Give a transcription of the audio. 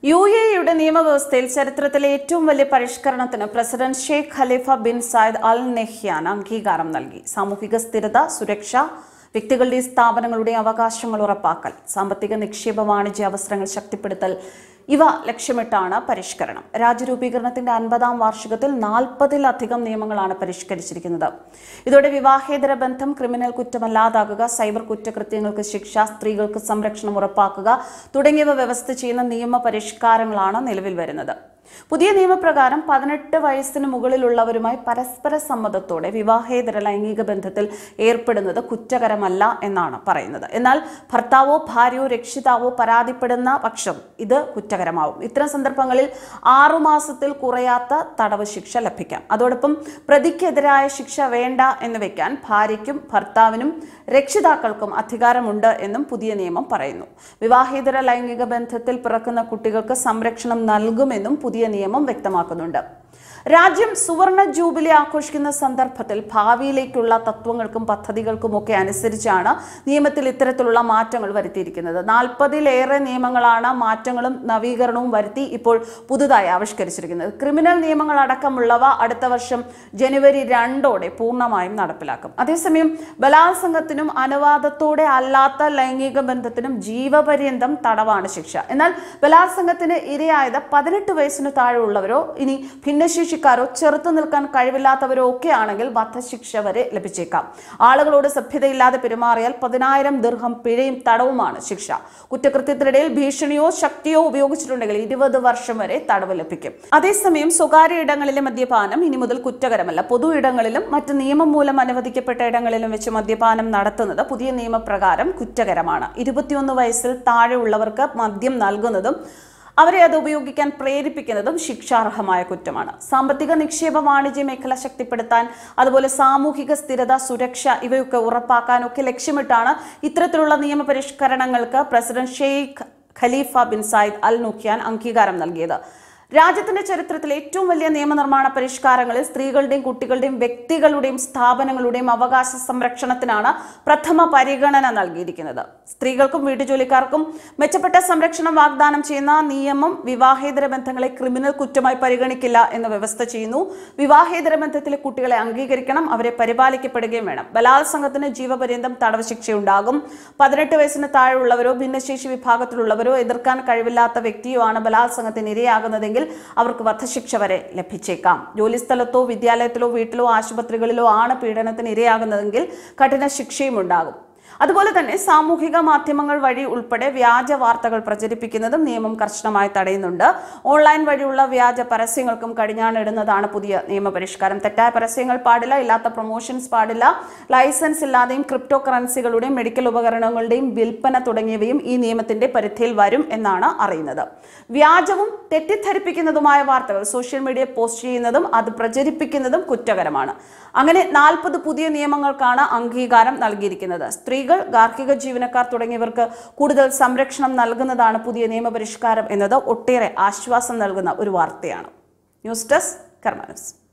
U A യുടെ നിയമവ്യവസ്ഥയിൽ ചരിത്രത്തിലെ ഏറ്റവും വലിയ പരിഷ്കരണത്തിന് president Sheikh Khalifa bin Zayed Al Nahyan അംഗീകാരം നൽകി സാമൂഹിക സ്ഥിരത സുരക്ഷ വ്യക്തികളുടെ സ്ഥാപനങ്ങളുടെ അവകാശങ്ങൾ ഉറപ്പാക്കൽ സാമ്പത്തിക നിക്ഷേപ വാണിജ്യ അവസരങ്ങൾ ശക്തിപ്പെടുത്തൽ ഇവ ലക്ഷ്യമിട്ടാണ് പരിഷ്കരണം രാജ്യരൂപീകരണത്തിന്റെ അൻപതാം വാർഷികത്തിൽ നാൽപ്പതിലധികം നിയമങ്ങളാണ് പരിഷ്കരിച്ചിരിക്കുന്നത് ഇതോടെ വിവാഹേതര ബന്ധം ക്രിമിനൽ കുറ്റമല്ലാതാകുക സൈബർ കുറ്റകൃത്യങ്ങൾക്ക് ശിക്ഷ സ്ത്രീകൾക്ക് സംരക്ഷണം ഉറപ്പാക്കുക തുടങ്ങിയവ വ്യവസ്ഥ ചെയ്യുന്ന നിയമ പരിഷ്കാരങ്ങളാണ് നിലവിൽ വരുന്നത് പുതിയ നിയമപ്രകാരം പതിനെട്ട് വയസ്സിന് മുകളിലുള്ളവരുമായി പരസ്പര സമ്മതത്തോടെ വിവാഹേതര ലൈംഗിക ബന്ധത്തിൽ ഏർപ്പെടുന്നത് കുറ്റകരമല്ല എന്നാണ് പറയുന്നത് എന്നാൽ ഭർത്താവോ ഭാര്യയോ രക്ഷിതാവോ പരാതിപ്പെടുന്ന പക്ഷം ഇത് കുറ്റകരമാവും ഇത്തരം സന്ദർഭങ്ങളിൽ ആറുമാസത്തിൽ കുറയാത്ത തടവ് ശിക്ഷ ലഭിക്കാം അതോടൊപ്പം പ്രതിക്കെതിരായ ശിക്ഷ വേണ്ട എന്ന് വെക്കാൻ ഭാര്യയ്ക്കും ഭർത്താവിനും രക്ഷിതാക്കൾക്കും അധികാരമുണ്ട് എന്നും പുതിയ നിയമം പറയുന്നു വിവാഹേതര ലൈംഗിക ബന്ധത്തിൽ പിറക്കുന്ന കുട്ടികൾക്ക് സംരക്ഷണം നൽകുമെന്നും പുതിയ നിയമം വ്യക്തമാക്കുന്നുണ്ട് രാജ്യം സുവർണ ജൂബിലി ആഘോഷിക്കുന്ന സന്ദർഭത്തിൽ ഭാവിയിലേക്കുള്ള തത്വങ്ങൾക്കും പദ്ധതികൾക്കുമൊക്കെ അനുസരിച്ചാണ് നിയമത്തിൽ ഇത്തരത്തിലുള്ള മാറ്റങ്ങൾ വരുത്തിയിരിക്കുന്നത് നാൽപ്പതിലേറെ നിയമങ്ങളാണ് മാറ്റങ്ങളും നവീകരണവും വരുത്തി ഇപ്പോൾ പുതുതായി ആവിഷ്കരിച്ചിരിക്കുന്നത് ക്രിമിനൽ നിയമങ്ങൾ അടക്കമുള്ളവ അടുത്ത വർഷം ജനുവരി രണ്ടോടെ പൂർണ്ണമായും നടപ്പിലാക്കും അതേസമയം ബലാത്സംഗത്തിനും അനുവാദത്തോടെ അല്ലാത്ത ലൈംഗിക ബന്ധത്തിനും ജീവപര്യന്തം തടവാണ് ശിക്ഷ എന്നാൽ ബലാത്സംഗത്തിന് ഇരയായത് പതിനെട്ട് വയസ്സിന് താഴെയുള്ളവരോ ഇനി ഭിന്നശേഷിക്കാരോ ചെറുത്തു നിൽക്കാൻ കഴിവില്ലാത്തവരോ ഒക്കെ ആണെങ്കിൽ വധശിക്ഷ വരെ ലഭിച്ചേക്കാം ആളുകളോട് സഭ്യതയില്ലാതെ പെരുമാറിയാൽ പതിനായിരം ദീർഘം പിഴയും തടവുമാണ് ശിക്ഷ കുറ്റകൃത്യത്തിനിടയിൽ ഭീഷണിയോ ശക്തിയോ ഉപയോഗിച്ചിട്ടുണ്ടെങ്കിൽ ഇരുപത് വർഷം വരെ തടവ് ലഭിക്കും അതേസമയം സ്വകാര്യ ഇടങ്ങളിലെ മദ്യപാനം ഇനി മുതൽ കുറ്റകരമല്ല പൊതു ഇടങ്ങളിലും മറ്റ് നിയമം മൂലം അനുവദിക്കപ്പെട്ട ഇടങ്ങളിലും വെച്ച് മദ്യപാനം നടത്തുന്നത് പുതിയ നിയമപ്രകാരം കുറ്റകരമാണ് ഇരുപത്തിയൊന്ന് വയസ്സിൽ താഴെയുള്ളവർക്ക് മദ്യം നൽകുന്നതും അവരെ അത് ഉപയോഗിക്കാൻ പ്രേരിപ്പിക്കുന്നതും ശിക്ഷാർഹമായ കുറ്റമാണ് സാമ്പത്തിക നിക്ഷേപ വാണിജ്യ മേഖല ശക്തിപ്പെടുത്താൻ അതുപോലെ സാമൂഹിക സ്ഥിരത സുരക്ഷ ഇവയൊക്കെ ഉറപ്പാക്കാനൊക്കെ ലക്ഷ്യമിട്ടാണ് ഇത്തരത്തിലുള്ള നിയമപരിഷ്കരണങ്ങൾക്ക് president Sheikh Khalifa bin Zayed Al നുഖ്യാൻ അംഗീകാരം നൽകിയത് രാജ്യത്തിന്റെ ചരിത്രത്തിലെ ഏറ്റവും വലിയ നിയമനിർമ്മാണ പരിഷ്കാരങ്ങളിൽ സ്ത്രീകളുടെയും കുട്ടികളുടെയും വ്യക്തികളുടെയും സ്ഥാപനങ്ങളുടെയും അവകാശ സംരക്ഷണത്തിനാണ് പ്രഥമ പരിഗണന നൽകിയിരിക്കുന്നത് സ്ത്രീകൾക്കും വീട്ടുജോലിക്കാർക്കും മെച്ചപ്പെട്ട സംരക്ഷണം വാഗ്ദാനം ചെയ്യുന്ന നിയമം വിവാഹേതര ബന്ധങ്ങളെ ക്രിമിനൽ കുറ്റമായി പരിഗണിക്കില്ല എന്ന് വ്യവസ്ഥ ചെയ്യുന്നു വിവാഹേതര ബന്ധത്തിലെ കുട്ടികളെ അംഗീകരിക്കണം അവരെ പരിപാലിക്കപ്പെടുകയും വേണം ബലാത്സംഗത്തിന് ജീവപര്യന്തം തടവ് ശിക്ഷയുണ്ടാകും പതിനെട്ട് വയസ്സിന് താഴെയുള്ളവരോ ഭിന്നശേഷി വിഭാഗത്തിലുള്ളവരോ എതിർക്കാൻ കഴിവില്ലാത്ത വ്യക്തിയോ ആണ് ബലാത്സംഗത്തിന് ഇരയാകുന്നതെങ്കിൽ അവർക്ക് വധശിക്ഷ വരെ ലഭിച്ചേക്കാം ജോലിസ്ഥലത്തോ വിദ്യാലയത്തിലോ വീട്ടിലോ ആശുപത്രികളിലോ ആണ് പീഡനത്തിന് ഇരയാകുന്നതെങ്കിൽ കഠിന ശിക്ഷയും ഉണ്ടാകും അതുപോലെ തന്നെ സാമൂഹിക മാധ്യമങ്ങൾ വഴി ഉൾപ്പെടെ വ്യാജ വാർത്തകൾ പ്രചരിപ്പിക്കുന്നതും നിയമം കർശനമായി തടയുന്നുണ്ട് ഓൺലൈൻ വഴിയുള്ള വ്യാജ പരസ്യങ്ങൾക്കും കടിഞ്ഞാണിടുന്നതാണ് പുതിയ നിയമപരിഷ്കാരം തെറ്റായ പരസ്യങ്ങൾ പാടില്ല ഇല്ലാത്ത പ്രൊമോഷൻസ് പാടില്ല ലൈസൻസ് ഇല്ലാതെയും ക്രിപ്റ്റോ കറൻസികളുടെയും മെഡിക്കൽ ഉപകരണങ്ങളുടെയും വിൽപ്പന തുടങ്ങിയവയും ഈ നിയമത്തിന്റെ പരിധിയിൽ വരും എന്നാണ് അറിയുന്നത് വ്യാജവും തെറ്റിദ്ധരിപ്പിക്കുന്നതുമായ വാർത്തകൾ സോഷ്യൽ മീഡിയ പോസ്റ്റ് ചെയ്യുന്നതും അത് പ്രചരിപ്പിക്കുന്നതും കുറ്റകരമാണ് അങ്ങനെ നാൽപ്പത് പുതിയ നിയമങ്ങൾക്കാണ് അംഗീകാരം നൽകിയിരിക്കുന്നത് സ്ത്രീകൾ ഗാർഹിക ജീവനക്കാർ തുടങ്ങിയവർക്ക് കൂടുതൽ സംരക്ഷണം നൽകുന്നതാണ് പുതിയ നിയമപരിഷ്കാരം എന്നത് ഒട്ടേറെ ആശ്വാസം നൽകുന്ന ഒരു വാർത്തയാണ് ന്യൂസ് ഡെസ്ക് കർമാനസ്